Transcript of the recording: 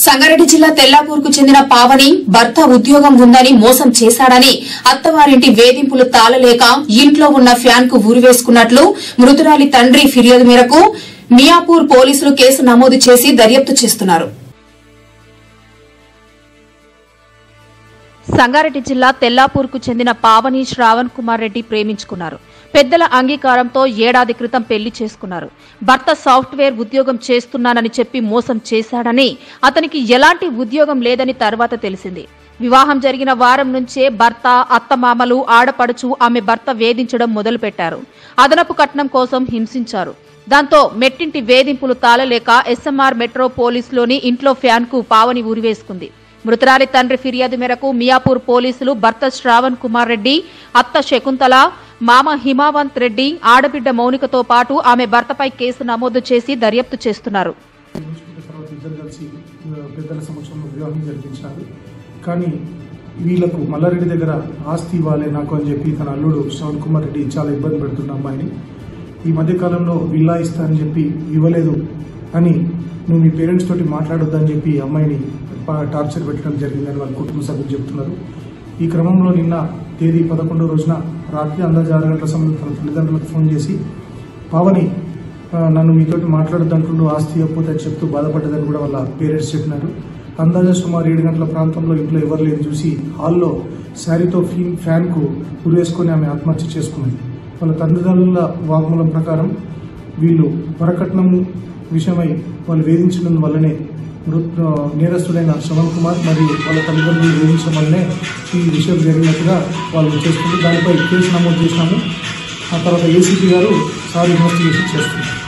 సంగారెడ్డి జిల్లా తెల్లాపూర్కు చెందిన పావని భర్త ఉద్యోగం ఉందని మోసం చేశాడని అత్తవారింటి వేధింపులు తాళలేక ఇంట్లో ఉన్న ఫ్యాన్ కు ఊరివేసుకున్నట్లు మృతురాలి తండ్రి ఫిర్యాదు మేరకు మియాపూర్ పోలీసులు కేసు నమోదు చేసి దర్యాప్తు చేస్తున్నారు సంగారెడ్డి జిల్లా తెల్లాపూర్కు చెందిన పావని శ్రావణ్ కుమార్ రెడ్డి ప్రేమించుకున్నారు పెద్దల అంగీకారంతో ఏడాది క్రితం పెళ్లి చేసుకున్నారు భర్త సాఫ్ట్వేర్ ఉద్యోగం చేస్తున్నానని చెప్పి మోసం చేశాడని అతనికి ఎలాంటి ఉద్యోగం లేదని తర్వాత తెలిసింది వివాహం జరిగిన వారం నుంచే భర్త అత్తమామలు ఆడపడుచు ఆమె భర్త వేధించడం మొదలుపెట్టారు అదనపు కట్నం కోసం హింసించారు దాంతో మెట్టింటి వేధింపులు తాళలేక ఎస్ఎంఆర్ మెట్రో పోలీసులోని ఇంట్లో ఫ్యాన్ కు పావని ఉరివేసుకుంది మృతురాలి తండ్రి ఫిర్యాదు మేరకు మియాపూర్ పోలీసులు భర్త శ్రావణ్ కుమార్ రెడ్డి అత్త శకుంతల మామ హిమావంత్ రెడ్డి ఆడబిడ్డ మౌనికతో పాటు ఆమె భర్తపై కేసు నమోదు చేసి దర్యాప్తు చేస్తున్నారు చేసుకున్న తర్వాత ఇద్దరు కలిసి ఆ, పెద్దల సమక్షంలో వివాహం జరిపించారు కానీ వీళ్ళకు మల్లారెడ్డి దగ్గర ఆస్తి ఇవ్వాలి నాకు అని చెప్పి తన అల్లుడు శ్రవణ్ కుమార్ రెడ్డి చాలా ఇబ్బంది పెడుతున్న అమ్మాయిని ఈ మధ్య కాలంలో విల్లా ఇస్తా అని చెప్పి ఇవ్వలేదు అని నువ్వు మీ పేరెంట్స్ తోటి మాట్లాడొద్దని చెప్పి ఈ అమ్మాయిని ప- టార్చర్ పెట్టడం జరిగిందని వాళ్ళ కుటుంబ సభ్యులు చెప్తున్నారు ఈ క్రమంలో నిన్న తేదీ పదకొండో రోజున రాత్రి అందాజు ఆరు గంటల సమయంలో తన తల్లిదండ్రులకు ఫోన్ చేసి పావని ఆ, నన్ను మీతోటి మాట్లాడొద్దంటుండు ఆస్తి ఇవ్వకపోతే అని చెప్తూ బాధపడ్డదని కూడా వాళ్ళ పేరెంట్స్ చెప్పినారు అందాజా సుమారు ఏడు గంటల ప్రాంతంలో ఇంట్లో ఎవరు లేని చూసి హాల్లో శారీతో ఫీ ఫ్యాన్కు ఉరేసుకొని ఆమె ఆత్మహత్య చేసుకున్నది వాళ్ళ తల్లిదండ్రుల వాగ్మూలం ప్రకారం వీళ్ళు వరకట్నం విషయమై వాళ్ళు వేధించడం వల్లనే మృత్ ఆ, నేరస్తుడైన శ్రవణ్ కుమార్ మరియు వాళ్ళ తల్లిదండ్రులు వేధించడం వల్లనే ఈ విషయం జరిగినట్టుగా వాళ్ళు చేసుకుంటూ దానిపై కేసు నమోదు చేసినాము ఆ తర్వాత ఏసీపీ గారు సార్ ఇన్వెస్టిగేషన్ చేస్తున్నారు